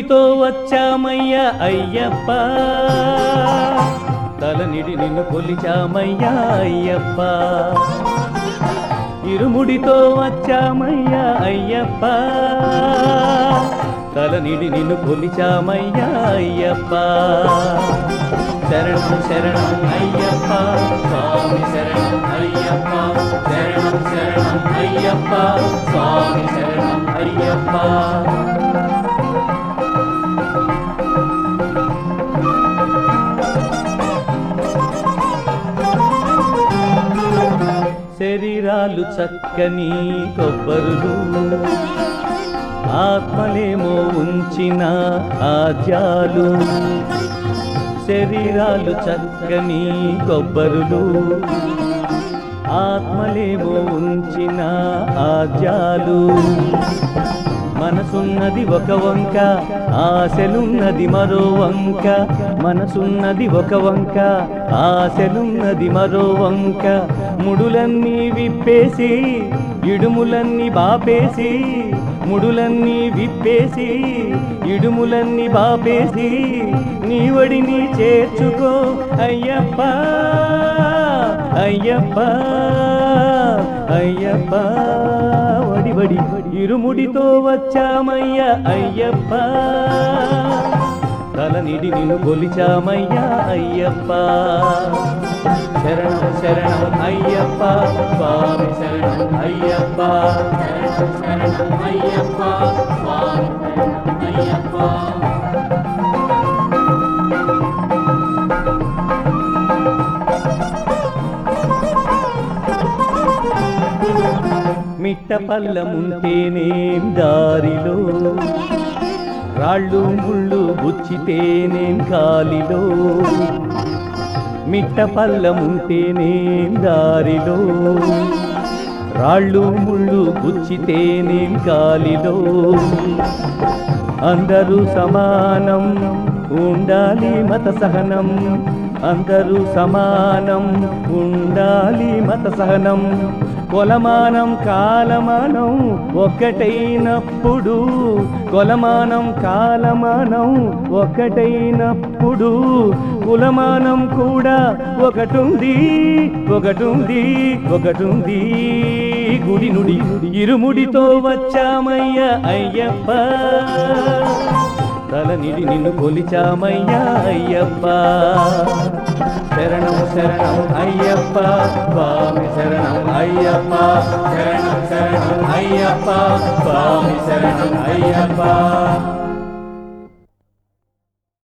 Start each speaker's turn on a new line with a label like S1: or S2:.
S1: ఇరుముడితో వచ్చామయ్యా అయ్యప్ప తలనిడి నిన్ను కొలిచామయ్యా అయ్యప్ప ఇరుముడితో వచ్చామయ్యా అయ్యప్ప తలనిడి నిన్ను కొలిచామయ్యా అయ్యప్ప శరణం శరణం అయ్యప్ప స్వామి శరణం అయ్యప్ప శరణం శరణం అయ్యప్ప స్వామి శరణం అయ్యప్ప శరీరాలు చక్కని కొబ్బరులు ఆత్మలేమో ఉంచిన ఆద్యాలు శరీరాలు చక్కని కొబ్బరులు ఆత్మలేమో ఉంచిన ఆద్యాలు మనసున్నది ఒక వంక ఆశలున్నది మరో వంక మనసున్నది ఒక వంక ఆశలున్నది మరో వంక ముడులన్నీ విప్పేసి ఇడుములన్నీ బాపేసి ముడులన్నీ విప్పేసి ఇడుములన్నీ బాపేసి నీ వడిని చేర్చుకో అయ్యప్ప అయ్యప్ప అయ్యప్ప వడి వడి ఇరుముడితో వచ్చామయ్యా అయ్యప్ప తలనిడి నిన్ను కొలిచామయ్యా అయ్యప్ప శరణం శరణం అయ్యప్ప స్వామి శరణం అయ్యప్ప శరణం శరణం అయ్యప్ప స్వామి శరణం అయ్యప్ప మిట్ట పల్లముంటేనేం దారిలో రాళ్ళు ముళ్ళు గుచ్చితేనేం కాలిలో మిట్ట పల్లముంటేనేం దారిలో రాళ్ళు ముళ్ళు గుచ్చితేనేం కాలిలో అందరూ సమానం ఉండాలి మత సహనం అందరూ సమానం ఉండాలి మత సహనం కొలమానం కాలమానం ఒక్కటైనప్పుడు కొలమానం కాలమానం ఒక్కటైనప్పుడు కులమానం కూడా ఒకటుంది ఒకటుంది ఒకటుంది గుడి నుడి ఇరుముడితో వచ్చామయ్యా అయ్యప్ప తలనిడి నిన్ను కొలిచామయ్యా అయ్యప్ప శరణం శరణం అయ్యప్ప స్వామి శరణం అయ్యప్ప శరణం శరణం అయ్యప్ప స్వామి శరణం అయ్యప్ప